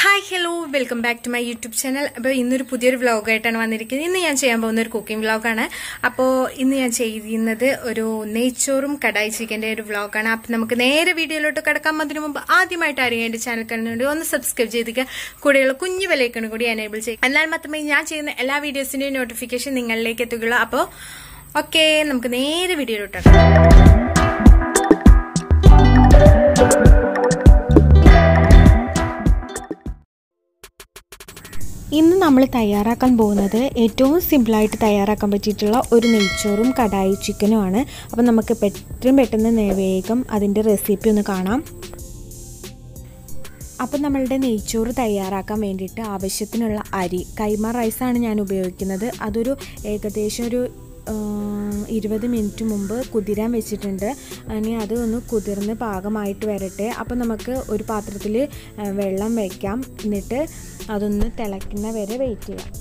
hi hello welcome back to my YouTube channel അപ്പോൾ ഇന്നൊരു പുതിയൊരു വ്ളോഗായിട്ടാണ് വന്നിരിക്കുന്നത് ഇന്ന് ഞാൻ ചെയ്യാൻ പോകുന്ന ഒരു കുക്കിംഗ് വ്ളോഗാണ് അപ്പോൾ ഇന്ന് ഞാൻ ചെയ്യുന്നത് ഒരു നെയ്ച്ചോറും കടായി ചിക്കൻ്റെ ഒരു വ്ളോഗാണ് അപ്പോൾ നമുക്ക് നേരെ വീഡിയോയിലോട്ട് കിടക്കാൻ അതിനു മുമ്പ് ആദ്യമായിട്ട് ആരെയും എൻ്റെ ചാനൽ കാണുന്നുണ്ട് ഒന്ന് സബ്സ്ക്രൈബ് ചെയ്തിരിക്കുക കൂടെയുള്ള കുഞ്ഞു വിലയ്ക്കാണ് കൂടി എനേബിൾ ചെയ്യുക എന്നാൽ മാത്രമേ ഞാൻ ചെയ്യുന്ന എല്ലാ വീഡിയോസിൻ്റെയും നോട്ടിഫിക്കേഷൻ നിങ്ങളിലേക്ക് എത്തുകയുള്ളൂ അപ്പോൾ ഓക്കെ നമുക്ക് നേരെ വീഡിയോയിലോട്ട് കിടക്കാം ഇന്ന് നമ്മൾ തയ്യാറാക്കാൻ പോകുന്നത് ഏറ്റവും സിമ്പിളായിട്ട് തയ്യാറാക്കാൻ പറ്റിയിട്ടുള്ള ഒരു നെയ്ച്ചോറും കടായി ചിക്കനുമാണ് അപ്പോൾ നമുക്ക് എത്രയും പെട്ടെന്ന് നേ- വേഗം അതിൻ്റെ റെസിപ്പി ഒന്ന് കാണാം അപ്പോൾ നമ്മളുടെ നെയ്ച്ചോറ് തയ്യാറാക്കാൻ വേണ്ടിയിട്ട് ആവശ്യത്തിനുള്ള അരി കൈമ റൈസാണ് ഞാൻ ഉപയോഗിക്കുന്നത് അതൊരു ഏകദേശം ഒരു ഇരുപത് മിനിറ്റ് മുമ്പ് കുതിരാൻ വെച്ചിട്ടുണ്ട് ഇനി അത് ഒന്ന് കുതിർന്ന് പാകമായിട്ട് വരട്ടെ അപ്പോൾ നമുക്ക് ഒരു പാത്രത്തിൽ വെള്ളം വയ്ക്കാം എന്നിട്ട് അതൊന്ന് തിളയ്ക്കുന്ന വരെ വെയിറ്റ് ചെയ്യാം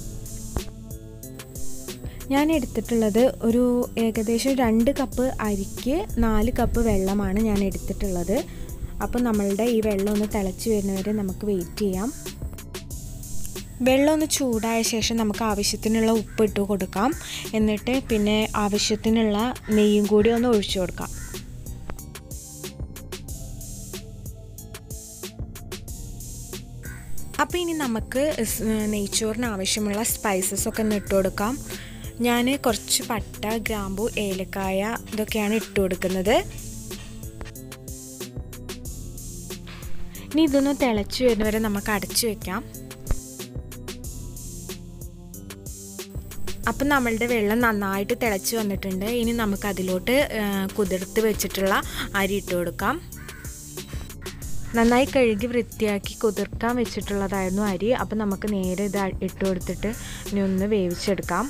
ഞാൻ എടുത്തിട്ടുള്ളത് ഒരു ഏകദേശം രണ്ട് കപ്പ് അരിക്ക് നാല് കപ്പ് വെള്ളമാണ് ഞാൻ എടുത്തിട്ടുള്ളത് അപ്പോൾ നമ്മളുടെ ഈ വെള്ളം ഒന്ന് തിളച്ച് വരുന്നവരെ നമുക്ക് വെയിറ്റ് ചെയ്യാം വെള്ളം ഒന്ന് ചൂടായ ശേഷം നമുക്ക് ആവശ്യത്തിനുള്ള ഉപ്പ് ഇട്ട് കൊടുക്കാം എന്നിട്ട് പിന്നെ ആവശ്യത്തിനുള്ള നെയ്യും കൂടി ഒന്ന് ഒഴിച്ചു കൊടുക്കാം അപ്പോൾ ഇനി നമുക്ക് സ് നെയ്ച്ചോറിന് ആവശ്യമുള്ള സ്പൈസസ് ഒക്കെ ഒന്ന് ഇട്ട് കൊടുക്കാം ഞാൻ കുറച്ച് പട്ട ഗ്രാമ്പു ഏലക്കായ ഇതൊക്കെയാണ് ഇട്ട് കൊടുക്കുന്നത് ഇനി ഇതൊന്ന് തിളച്ച് വരുന്നവരെ നമുക്ക് അടച്ചു വെക്കാം അപ്പം നമ്മളുടെ വെള്ളം നന്നായിട്ട് തിളച്ച് വന്നിട്ടുണ്ട് ഇനി നമുക്ക് അതിലോട്ട് കുതിർത്ത് വെച്ചിട്ടുള്ള അരി ഇട്ട് കൊടുക്കാം നന്നായി കഴുകി വൃത്തിയാക്കി കുതിർക്കാൻ വെച്ചിട്ടുള്ളതായിരുന്നു അരി അപ്പം നമുക്ക് നേരെ ഇത് ഇട്ട് കൊടുത്തിട്ട് ഇനി ഒന്ന് വേവിച്ചെടുക്കാം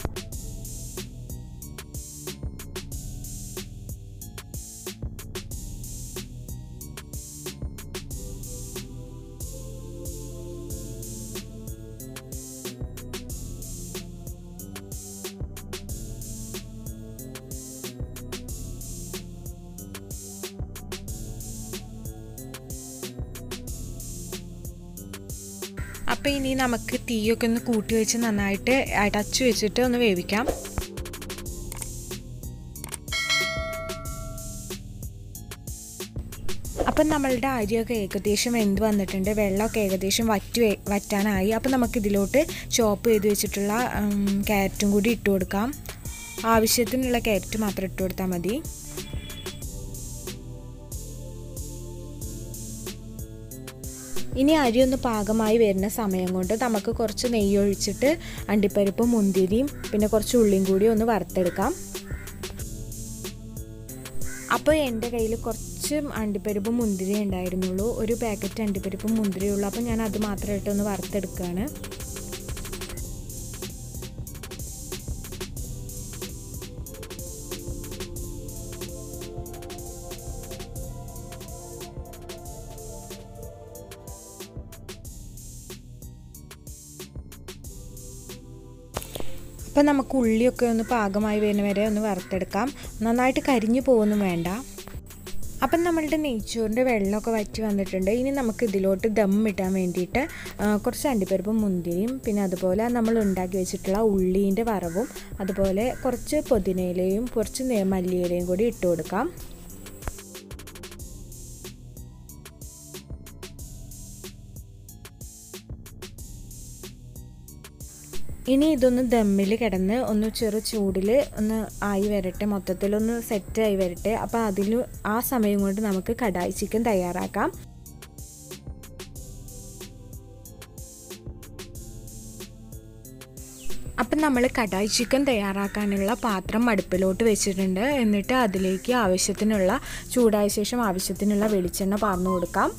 അപ്പോൾ ഇനി നമുക്ക് തീയൊക്കെ ഒന്ന് കൂട്ടി വെച്ച് നന്നായിട്ട് അടച്ചു വെച്ചിട്ട് ഒന്ന് വേവിക്കാം അപ്പം നമ്മളുടെ അരിയൊക്കെ ഏകദേശം വെന്ത് വന്നിട്ടുണ്ട് വെള്ളമൊക്കെ ഏകദേശം വറ്റി വറ്റാനായി അപ്പം നമുക്ക് ഇതിലോട്ട് ചോപ്പ് ചെയ്ത് വെച്ചിട്ടുള്ള ക്യാരറ്റും കൂടി ഇട്ട് കൊടുക്കാം ആവശ്യത്തിനുള്ള ക്യാരറ്റ് മാത്രം ഇട്ട് കൊടുത്താൽ മതി ഇനി അരി ഒന്ന് പാകമായി വരുന്ന സമയം കൊണ്ട് നമുക്ക് കുറച്ച് നെയ്യ് ഒഴിച്ചിട്ട് അണ്ടിപ്പരിപ്പും മുന്തിരിയും പിന്നെ കുറച്ച് ഉള്ളിയും കൂടി ഒന്ന് വറുത്തെടുക്കാം അപ്പോൾ എൻ്റെ കയ്യിൽ കുറച്ച് അണ്ടിപ്പരിപ്പും മുന്തിരി ഉണ്ടായിരുന്നുള്ളൂ ഒരു പാക്കറ്റ് അണ്ടിപ്പരിപ്പും മുന്തിരിയും ഉള്ളൂ അപ്പോൾ ഞാൻ അത് മാത്രമായിട്ട് ഒന്ന് വറുത്തെടുക്കുകയാണ് അപ്പം നമുക്ക് ഉള്ളിയൊക്കെ ഒന്ന് പാകമായി വരുന്ന വരെ ഒന്ന് വറുത്തെടുക്കാം നന്നായിട്ട് കരിഞ്ഞു പോകുന്നു വേണ്ട അപ്പം നമ്മളുടെ നെയ്ച്ചോറിൻ്റെ വെള്ളമൊക്കെ വറ്റി വന്നിട്ടുണ്ട് ഇനി നമുക്ക് ഇതിലോട്ട് ദം ഇട്ടാൻ വേണ്ടിയിട്ട് കുറച്ച് അണ്ടിപ്പരിപ്പും മുന്തിരിയും പിന്നെ അതുപോലെ നമ്മൾ ഉണ്ടാക്കി വെച്ചിട്ടുള്ള ഉള്ളീൻ്റെ വറവും അതുപോലെ കുറച്ച് പുതിനയിലയും കുറച്ച് മല്ലിയിലയും കൂടി ഇട്ട് കൊടുക്കാം ഇനി ഇതൊന്ന് ദമ്മിൽ കിടന്ന് ഒന്ന് ചെറു ചൂടിൽ ഒന്ന് ആയി വരട്ടെ മൊത്തത്തിലൊന്ന് സെറ്റായി വരട്ടെ അപ്പോൾ അതിൽ ആ സമയം കൊണ്ട് നമുക്ക് കടായി ചിക്കൻ തയ്യാറാക്കാം അപ്പം നമ്മൾ കടായി ചിക്കൻ തയ്യാറാക്കാനുള്ള പാത്രം അടുപ്പിലോട്ട് വെച്ചിട്ടുണ്ട് എന്നിട്ട് അതിലേക്ക് ആവശ്യത്തിനുള്ള ചൂടായ ശേഷം ആവശ്യത്തിനുള്ള വെളിച്ചെണ്ണ പാർന്നു കൊടുക്കാം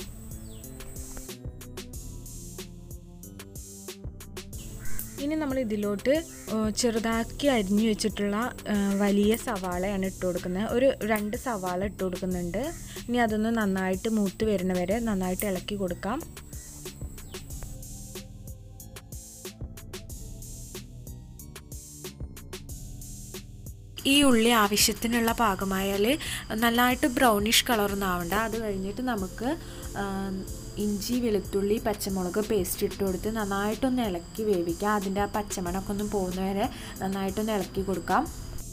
ഇനി നമ്മൾ ഇതിലോട്ട് ചെറുതാക്കി അരിഞ്ഞു വെച്ചിട്ടുള്ള വലിയ സവാളയാണ് ഇട്ട് കൊടുക്കുന്നത് ഒരു രണ്ട് സവാള ഇട്ട് കൊടുക്കുന്നുണ്ട് ഇനി അതൊന്ന് നന്നായിട്ട് മൂത്ത് വരുന്നവരെ നന്നായിട്ട് ഇളക്കി കൊടുക്കാം ഈ ഉള്ളി ആവശ്യത്തിനുള്ള പാകമായാൽ നന്നായിട്ട് ബ്രൗണിഷ് കളറൊന്നും ആവണ്ട അത് കഴിഞ്ഞിട്ട് നമുക്ക് ഇഞ്ചി വെളുത്തുള്ളി പച്ചമുളക് പേസ്റ്റ് ഇട്ട് കൊടുത്ത് നന്നായിട്ടൊന്ന് ഇളക്കി വേവിക്കുക അതിൻ്റെ ആ പച്ചമണമൊക്കെ ഒന്ന് പോകുന്നവരെ നന്നായിട്ടൊന്ന് ഇളക്കി കൊടുക്കാം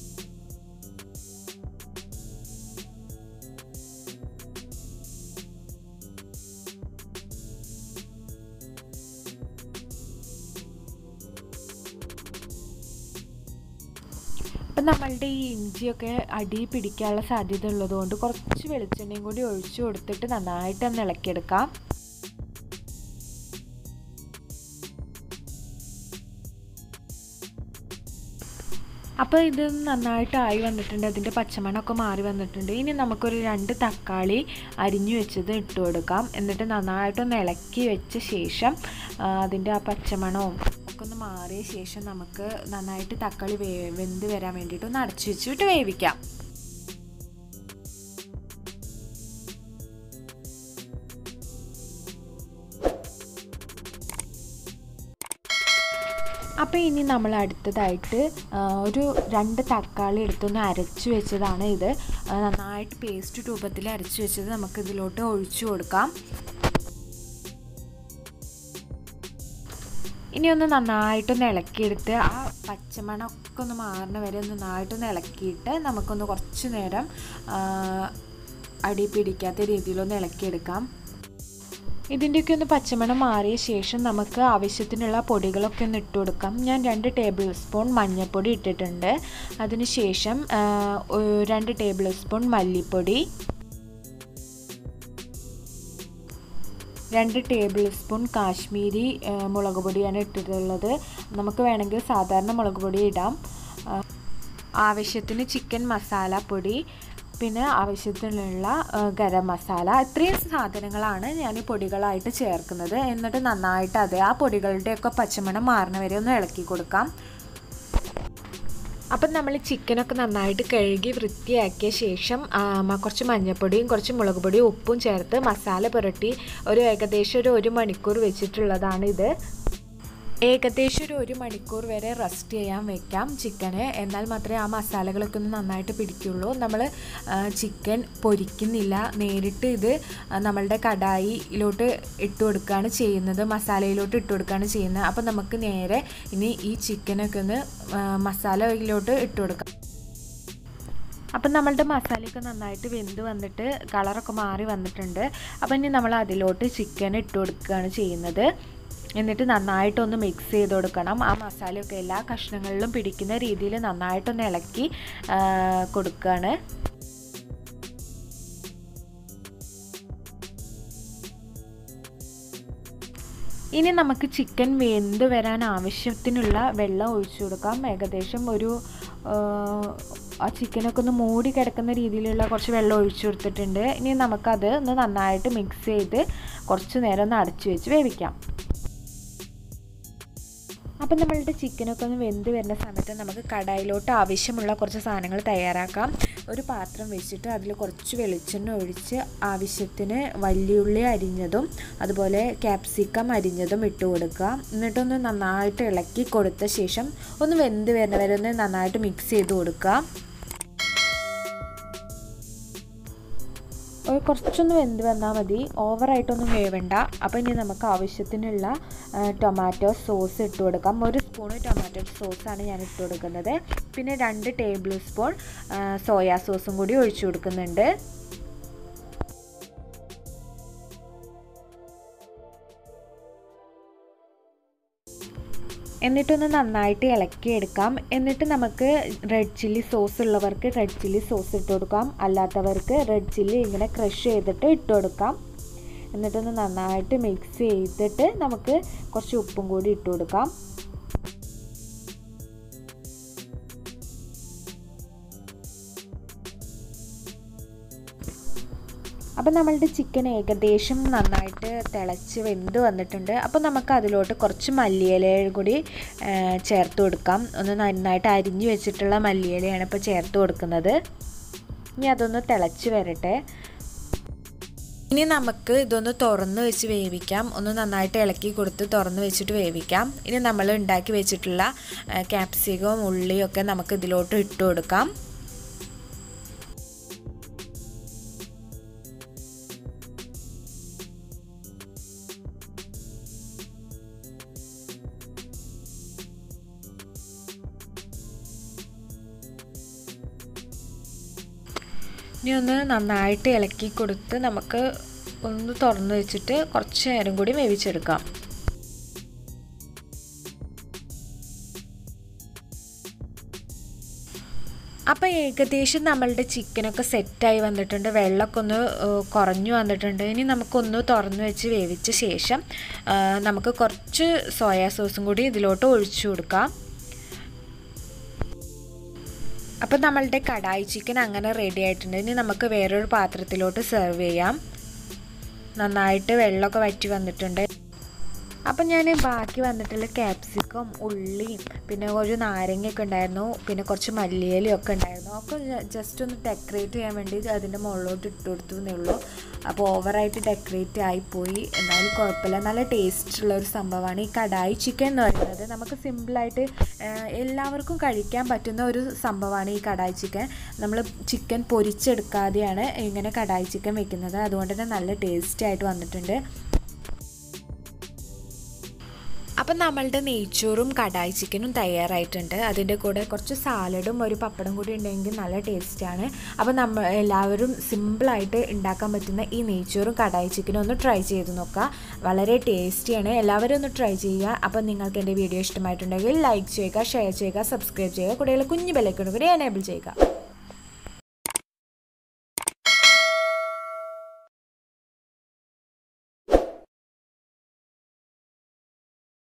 അപ്പം നമ്മളുടെ ഈ ഇഞ്ചിയൊക്കെ അടി പിടിക്കാനുള്ള സാധ്യത ഉള്ളതുകൊണ്ട് കുറച്ച് വെളിച്ചെണ്ണയും കൂടി ഒഴിച്ചു കൊടുത്തിട്ട് നന്നായിട്ട് ഒന്ന് ഇളക്കിയെടുക്കാം അപ്പോൾ ഇത് നന്നായിട്ട് ആയി വന്നിട്ടുണ്ട് അതിൻ്റെ പച്ചമണമൊക്കെ മാറി വന്നിട്ടുണ്ട് ഇനി നമുക്കൊരു രണ്ട് തക്കാളി അരിഞ്ഞു വെച്ചത് ഇട്ട് കൊടുക്കാം എന്നിട്ട് നന്നായിട്ടൊന്ന് ഇളക്കി വെച്ച ശേഷം അതിൻ്റെ ആ പച്ചമണവും ഒക്കെ ഒന്ന് മാറിയ ശേഷം നമുക്ക് നന്നായിട്ട് തക്കാളി വേ വെന്ത് വരാൻ വേണ്ടിയിട്ട് ഒന്ന് അടച്ചു വെച്ചിട്ട് വേവിക്കാം അപ്പോൾ ഇനി നമ്മൾ അടുത്തതായിട്ട് ഒരു രണ്ട് തക്കാളി എടുത്തൊന്ന് അരച്ചു വെച്ചതാണ് ഇത് നന്നായിട്ട് പേസ്റ്റ് രൂപത്തിൽ അരച്ചു വെച്ചത് നമുക്ക് ഇതിലോട്ട് ഒഴിച്ചു കൊടുക്കാം ഇനി ഒന്ന് നന്നായിട്ടൊന്ന് ഇളക്കിയെടുത്ത് ആ പച്ചമണമൊക്കെ ഒന്ന് മാറുന്ന വരെ ഒന്ന് നന്നായിട്ടൊന്ന് ഇളക്കിയിട്ട് നമുക്കൊന്ന് കുറച്ച് നേരം അടി പിടിക്കാത്ത രീതിയിലൊന്ന് ഇളക്കിയെടുക്കാം ഇതിൻ്റെയൊക്കെ ഒന്ന് പച്ചമണം മാറിയ ശേഷം നമുക്ക് ആവശ്യത്തിനുള്ള പൊടികളൊക്കെ ഒന്ന് ഇട്ട് കൊടുക്കാം ഞാൻ രണ്ട് ടേബിൾ സ്പൂൺ മഞ്ഞൾപ്പൊടി ഇട്ടിട്ടുണ്ട് അതിനുശേഷം രണ്ട് ടേബിൾ സ്പൂൺ മല്ലിപ്പൊടി രണ്ട് ടേബിൾ സ്പൂൺ കാശ്മീരി മുളക് പൊടിയാണ് ഇട്ടിട്ടുള്ളത് നമുക്ക് വേണമെങ്കിൽ സാധാരണ മുളക് പൊടി ഇടാം ആവശ്യത്തിന് ചിക്കൻ മസാല പൊടി പിന്നെ ആവശ്യത്തിനുള്ള ഗരം മസാല ഇത്രയും സാധനങ്ങളാണ് ഞാൻ ഈ പൊടികളായിട്ട് ചേർക്കുന്നത് എന്നിട്ട് നന്നായിട്ട് അത് ആ പൊടികളുടെയൊക്കെ പച്ചമണം മാറുന്ന വരെ ഒന്ന് ഇളക്കി കൊടുക്കാം അപ്പം നമ്മൾ ചിക്കനൊക്കെ നന്നായിട്ട് കഴുകി വൃത്തിയാക്കിയ ശേഷം കുറച്ച് മഞ്ഞൾപ്പൊടിയും കുറച്ച് മുളക് പൊടിയും ഉപ്പും ചേർത്ത് മസാല പുരട്ടി ഒരു ഏകദേശം ഒരു ഒരു മണിക്കൂർ വെച്ചിട്ടുള്ളതാണ് ഇത് ഏകദേശം ഒരു ഒരു മണിക്കൂർ വരെ റെസ്റ്റ് ചെയ്യാൻ വെക്കാം ചിക്കന് എന്നാൽ മാത്രമേ ആ മസാലകളൊക്കെ ഒന്ന് നന്നായിട്ട് പിടിക്കുള്ളൂ നമ്മൾ ചിക്കൻ പൊരിക്കുന്നില്ല നേരിട്ട് ഇത് നമ്മളുടെ കടായിയിലോട്ട് ഇട്ട് കൊടുക്കുകയാണ് ചെയ്യുന്നത് മസാലയിലോട്ട് ഇട്ട് കൊടുക്കുകയാണ് ചെയ്യുന്നത് അപ്പോൾ നമുക്ക് നേരെ ഇനി ഈ ചിക്കനൊക്കെ ഒന്ന് മസാലയിലോട്ട് ഇട്ട് കൊടുക്കാം അപ്പം നമ്മളുടെ മസാലയൊക്കെ നന്നായിട്ട് വെന്ത് വന്നിട്ട് കളറൊക്കെ മാറി വന്നിട്ടുണ്ട് അപ്പം ഇനി നമ്മൾ അതിലോട്ട് ചിക്കൻ ഇട്ട് കൊടുക്കുകയാണ് ചെയ്യുന്നത് എന്നിട്ട് നന്നായിട്ടൊന്ന് മിക്സ് ചെയ്ത് കൊടുക്കണം ആ മസാലയൊക്കെ എല്ലാ കഷ്ണങ്ങളിലും പിടിക്കുന്ന രീതിയിൽ നന്നായിട്ടൊന്ന് ഇളക്കി കൊടുക്കുകയാണ് ഇനി നമുക്ക് ചിക്കൻ വെന്ത് വരാൻ ആവശ്യത്തിനുള്ള വെള്ളം ഒഴിച്ചു കൊടുക്കാം ഏകദേശം ഒരു ആ ചിക്കനൊക്കെ ഒന്ന് മൂടി കിടക്കുന്ന രീതിയിലുള്ള കുറച്ച് വെള്ളം ഒഴിച്ചു കൊടുത്തിട്ടുണ്ട് ഇനി നമുക്കത് ഒന്ന് നന്നായിട്ട് മിക്സ് ചെയ്ത് കുറച്ച് നേരം ഒന്ന് അടച്ചു വെച്ച് വേവിക്കാം അപ്പം നമ്മളുടെ ചിക്കനൊക്കെ ഒന്ന് വെന്ത് വരുന്ന സമയത്ത് നമുക്ക് കടായിലോട്ട് ആവശ്യമുള്ള കുറച്ച് സാധനങ്ങൾ തയ്യാറാക്കാം ഒരു പാത്രം വെച്ചിട്ട് അതിൽ കുറച്ച് വെളിച്ചെണ്ണ ഒഴിച്ച് ആവശ്യത്തിന് വലിയുള്ളി അരിഞ്ഞതും അതുപോലെ ക്യാപ്സിക്കം അരിഞ്ഞതും ഇട്ട് കൊടുക്കുക എന്നിട്ടൊന്ന് നന്നായിട്ട് ഇളക്കി കൊടുത്ത ശേഷം ഒന്ന് വെന്ത് വരുന്ന വരെ ഒന്ന് നന്നായിട്ട് മിക്സ് ചെയ്ത് കൊടുക്കുക ഒരു കുറച്ചൊന്ന് വെന്ത് വന്നാൽ മതി ഓവറായിട്ടൊന്നും വേവണ്ട അപ്പോൾ ഇനി നമുക്ക് ആവശ്യത്തിനുള്ള ടൊമാറ്റോ സോസ് ഇട്ട് കൊടുക്കാം ഒരു സ്പൂൺ ടൊമാറ്റോ സോസാണ് ഞാൻ ഇട്ട് കൊടുക്കുന്നത് പിന്നെ രണ്ട് ടേബിൾ സ്പൂൺ സോയാ സോസും കൂടി ഒഴിച്ചു കൊടുക്കുന്നുണ്ട് എന്നിട്ടൊന്ന് നന്നായിട്ട് ഇളക്കിയെടുക്കാം എന്നിട്ട് നമുക്ക് റെഡ് ചില്ലി സോസ് ഉള്ളവർക്ക് റെഡ് ചില്ലി സോസ് ഇട്ട് കൊടുക്കാം അല്ലാത്തവർക്ക് റെഡ് ചില്ലി ഇങ്ങനെ ക്രഷ് ചെയ്തിട്ട് ഇട്ട് കൊടുക്കാം എന്നിട്ടൊന്ന് നന്നായിട്ട് മിക്സ് ചെയ്തിട്ട് നമുക്ക് കുറച്ച് ഉപ്പും കൂടി ഇട്ട് കൊടുക്കാം അപ്പം നമ്മളുടെ ചിക്കൻ ഏകദേശം നന്നായിട്ട് തിളച്ച് വെന്ത് വന്നിട്ടുണ്ട് അപ്പോൾ നമുക്ക് അതിലോട്ട് കുറച്ച് മല്ലിയിലയും കൂടി ചേർത്ത് കൊടുക്കാം ഒന്ന് നന്നായിട്ട് അരിഞ്ഞു വെച്ചിട്ടുള്ള മല്ലിയിലയാണ് ഇപ്പോൾ ചേർത്ത് കൊടുക്കുന്നത് ഇനി അതൊന്ന് തിളച്ച് വരട്ടെ ഇനി നമുക്ക് ഇതൊന്ന് തുറന്ന് വെച്ച് വേവിക്കാം ഒന്ന് നന്നായിട്ട് ഇളക്കി കൊടുത്ത് തുറന്ന് വെച്ചിട്ട് വേവിക്കാം ഇനി നമ്മൾ ഉണ്ടാക്കി വെച്ചിട്ടുള്ള ക്യാപ്സിക്കവും ഉള്ളിയും ഒക്കെ നമുക്ക് ഇതിലോട്ട് ഇട്ട് കൊടുക്കാം ഇനി ഒന്ന് നന്നായിട്ട് ഇളക്കി കൊടുത്ത് നമുക്ക് ഒന്ന് തുറന്ന് വെച്ചിട്ട് കുറച്ച് നേരം കൂടി വേവിച്ചെടുക്കാം അപ്പോൾ ഏകദേശം നമ്മളുടെ ചിക്കനൊക്കെ സെറ്റായി വന്നിട്ടുണ്ട് വെള്ളമൊക്കെ ഒന്ന് കുറഞ്ഞു വന്നിട്ടുണ്ട് ഇനി നമുക്കൊന്ന് തുറന്ന് വെച്ച് വേവിച്ച ശേഷം നമുക്ക് കുറച്ച് സോയാ സോസും കൂടി ഇതിലോട്ട് ഒഴിച്ചു കൊടുക്കാം അപ്പം നമ്മളുടെ കടായി ചിക്കൻ അങ്ങനെ റെഡി ആയിട്ടുണ്ട് ഇനി നമുക്ക് വേറൊരു പാത്രത്തിലോട്ട് സെർവ് ചെയ്യാം നന്നായിട്ട് വെള്ളമൊക്കെ വറ്റി വന്നിട്ടുണ്ട് അപ്പം ഞാൻ ബാക്കി വന്നിട്ടുള്ള ക്യാപ്സിക്കം ഉള്ളിയും പിന്നെ ഒരു നാരങ്ങയൊക്കെ ഉണ്ടായിരുന്നു പിന്നെ കുറച്ച് മല്ലിയിലയും ഒക്കെ ഉണ്ടായിരുന്നു ഒക്കെ ജസ്റ്റ് ഒന്ന് ഡെക്കറേറ്റ് ചെയ്യാൻ വേണ്ടി അതിൻ്റെ മുകളിലോട്ട് ഇട്ട് കൊടുത്തു എന്നേ ഉള്ളൂ അപ്പോൾ ഓവറായിട്ട് ഡെക്കറേറ്റ് ആയിപ്പോയി എന്നാലും കുഴപ്പമില്ല നല്ല ടേസ്റ്റുള്ള ഒരു സംഭവമാണ് ഈ കടായി ചിക്കൻ എന്ന് പറയുന്നത് നമുക്ക് സിമ്പിളായിട്ട് എല്ലാവർക്കും കഴിക്കാൻ പറ്റുന്ന ഒരു സംഭവമാണ് ഈ കടായി ചിക്കൻ നമ്മൾ ചിക്കൻ പൊരിച്ചെടുക്കാതെയാണ് ഇങ്ങനെ കടായി ചിക്കൻ വെക്കുന്നത് അതുകൊണ്ട് തന്നെ നല്ല ടേസ്റ്റി ആയിട്ട് വന്നിട്ടുണ്ട് അപ്പം നമ്മളുടെ നെയ്ച്ചോറും കടായി ചിക്കനും തയ്യാറായിട്ടുണ്ട് അതിൻ്റെ കൂടെ കുറച്ച് സാലഡും ഒരു പപ്പടം കൂടി ഉണ്ടെങ്കിൽ നല്ല ടേസ്റ്റാണ് അപ്പം നമ്മൾ എല്ലാവരും സിമ്പിളായിട്ട് ഉണ്ടാക്കാൻ പറ്റുന്ന ഈ നെയ്ച്ചോറും കടായി ചിക്കനും ഒന്ന് ട്രൈ ചെയ്ത് നോക്കുക വളരെ ടേസ്റ്റിയാണ് എല്ലാവരും ഒന്ന് ട്രൈ ചെയ്യുക അപ്പം നിങ്ങൾക്ക് എൻ്റെ വീഡിയോ ഇഷ്ടമായിട്ടുണ്ടെങ്കിൽ ലൈക്ക് ചെയ്യുക ഷെയർ ചെയ്യുക സബ്സ്ക്രൈബ് ചെയ്യുക കൂടെ കുഞ്ഞു ബെല്ലൈക്കൺ കൂടി എനേബിൾ ചെയ്യുക